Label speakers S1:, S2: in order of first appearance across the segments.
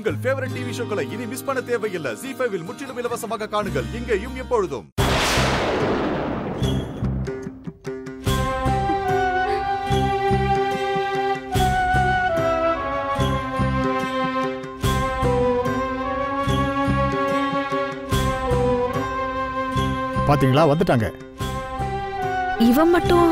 S1: உங்கள் favourite TV ஷோக்களை இனி miss பண்ண தேவையில்லை ஜி ஃபைவில் முற்றிலும் இலவசமாக காணுங்கள் இங்கேயும் எப்பொழுதும்
S2: பாத்தீங்களா வந்துட்டாங்க
S3: இவன் மட்டும்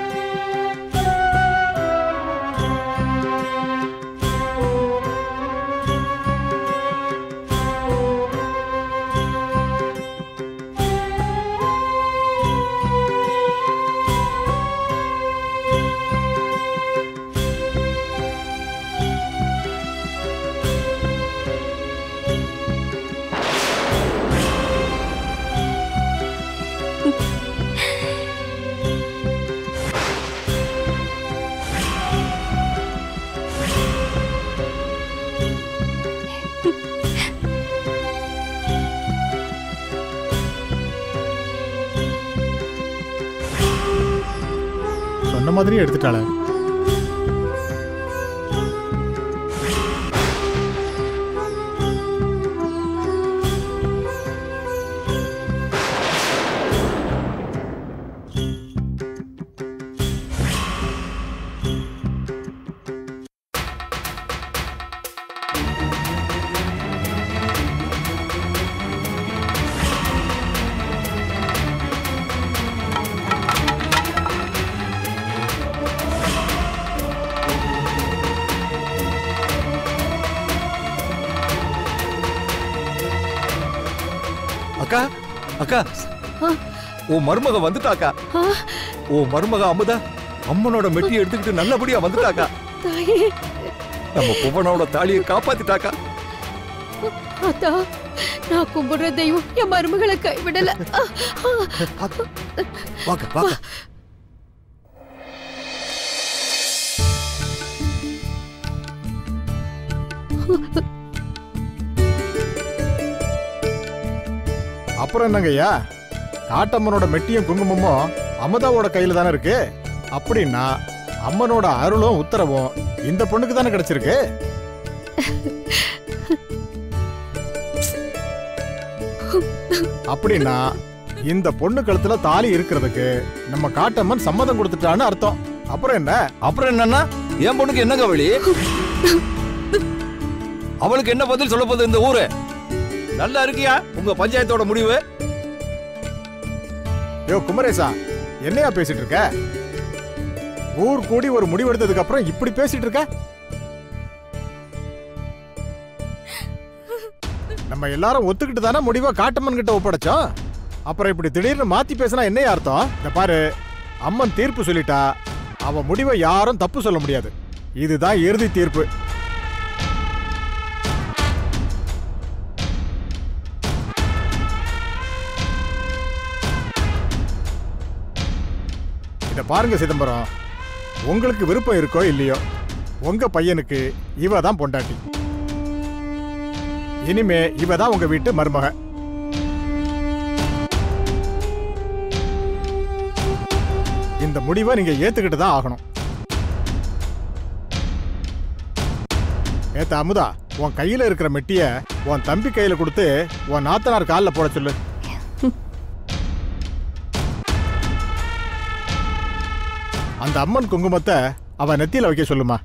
S2: சொன்ன மாதிரியே எடுத்துட்டாள
S1: அக்கா அக்கா உன் மருமக வந்துட்டாக்கா உன் மருமக அமுதா அம்மனோட மெட்டி எடுத்துக்கிட்டு நல்லபடியா வந்துட்டாக்கா
S4: தாயே
S1: நம்ம புவனோட தாலியை காப்பாத்திட்டாக்கா
S4: அத்தா நான் கும்பிடுற தெய்வம் என் மருமகளை கைவிடல ஆ, ஆ.
S1: வாங்க வாங்க
S2: அப்புறம் என்னங்க ஐயா காட்டம்மனோட மெட்டியும் குங்குமமும் அமுதாவோட கையில தானே இருக்கு அப்படின்னா அம்மனோட அருளும் உத்தரவும் இந்த பொண்ணுக்கு தானே கிடைச்சிருக்கு அப்படின்னா இந்த பொண்ணு கழுத்துல தாலி இருக்கிறதுக்கு நம்ம காட்டம்மன் சம்மதம் கொடுத்துட்டான்னு அர்த்தம் அப்புறம் என்ன
S5: அப்புறம் என்னன்னா என் பொண்ணுக்கு என்னங்க வழி அவளுக்கு என்ன பதில் சொல்ல போகுது இந்த ஊரு நல்லா இருக்கியா உங்க பஞ்சாயத்தோட முடிவு
S2: யோ குமரேசா என்னையா பேசிட்டு இருக்க ஊர் கூடி ஒரு முடிவெடுத்ததுக்கு அப்புறம் இப்படி பேசிட்டு இருக்க நம்ம எல்லாரும் ஒத்துக்கிட்டு தானே முடிவா காட்டம்மன் கிட்ட ஒப்படைச்சோம் அப்புறம் இப்படி திடீர்னு மாத்தி பேசினா என்னையா அர்த்தம் இந்த பாரு அம்மன் தீர்ப்பு சொல்லிட்டா அவ முடிவை யாரும் தப்பு சொல்ல முடியாது இதுதான் இறுதி தீர்ப்பு இத பாருங்க சிதம்பரம் உங்களுக்கு விருப்பம் இருக்கோ இல்லையோ உங்க பையனுக்கு இவ தான் பொண்டாட்டி இனிமே இவ தான் உங்க வீட்டு மருமக இந்த முடிவை நீங்க ஏத்துக்கிட்டு தான் ஆகணும் ஏத்த அமுதா உன் கையில இருக்கிற மெட்டிய உன் தம்பி கையில கொடுத்து உன் நாத்தனார் காலில் போட சொல்லு அந்த அம்மன் குங்குமத்தை அவ நெத்தியில வைக்க சொல்லுமா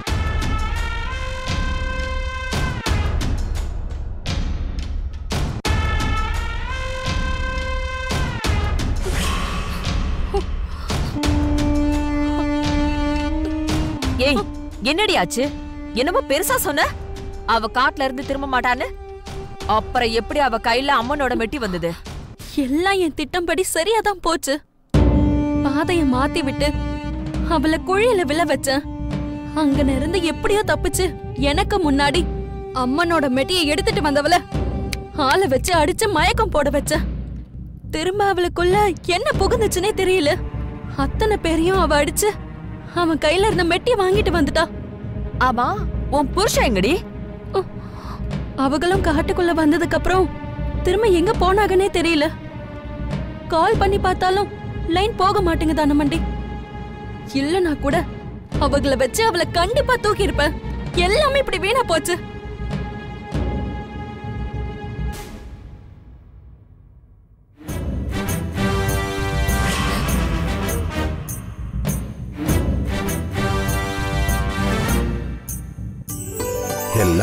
S3: ஏய் என்னடி ஆச்சு என்னமோ பெருசா சொன்ன அவ காட்டுல இருந்து திரும்ப மாட்டான்னு அப்புறம் எப்படி அவ கையில அம்மனோட மெட்டி வந்தது
S4: எல்லாம் என் திட்டம்படி சரியா தான் போச்சு பாதைய மாத்தி விட்டு அவளை குழியில விழ வச்சேன் அங்க இருந்து எப்படியோ தப்பிச்சு எனக்கு முன்னாடி அம்மனோட மெட்டியை எடுத்துட்டு வந்தவள ஆளை வச்சு அடிச்சு மயக்கம் போட வச்சேன் திரும்ப அவளுக்குள்ள என்ன புகுந்துச்சுனே தெரியல அத்தனை பேரையும் அவ அடிச்சு அவன் கையில இருந்த மெட்டியை வாங்கிட்டு வந்துட்டா
S3: ஆமா உன் புருஷன் எங்கடி
S4: அவங்களும் காட்டுக்குள்ள வந்ததுக்கு அப்புறம் திரும்ப எங்க போனாங்கன்னே தெரியல கால் பண்ணி பார்த்தாலும் லைன் போக மாட்டேங்குது அண்ணமண்டி இல்லனா கூட அவங்கள வச்சு அவளை கண்டிப்பா தூக்கி இருப்பேன் எல்லாமே இப்படி வீணா போச்சு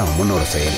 S6: எல்லாம் அம்மனோட செயல்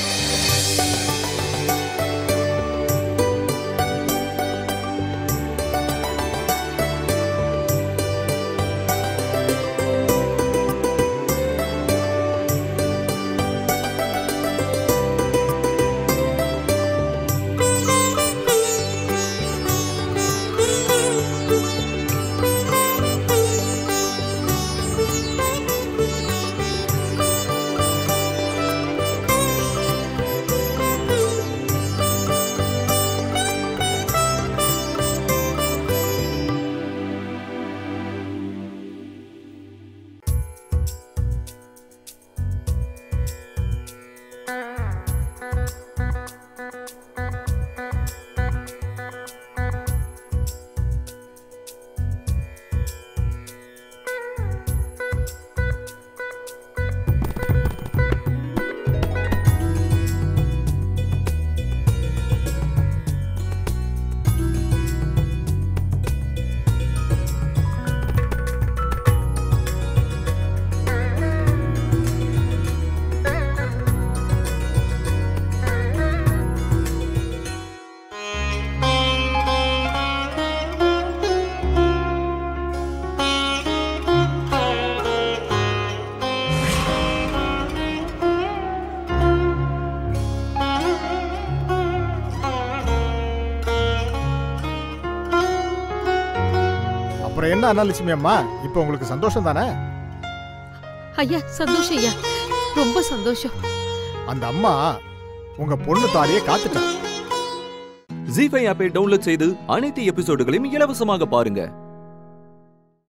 S2: அப்புறம் என்ன அண்ணாலட்சுமி அம்மா இப்போ உங்களுக்கு சந்தோஷம் தானே
S7: ஐயா சந்தோஷம் ஐயா ரொம்ப சந்தோஷம்
S2: அந்த அம்மா உங்க பொண்ணு தாலியை காத்துட்டா
S8: ஜி ஃபைவ் ஆப்பை டவுன்லோட் செய்து அனைத்து எபிசோடுகளையும் இலவசமாக பாருங்க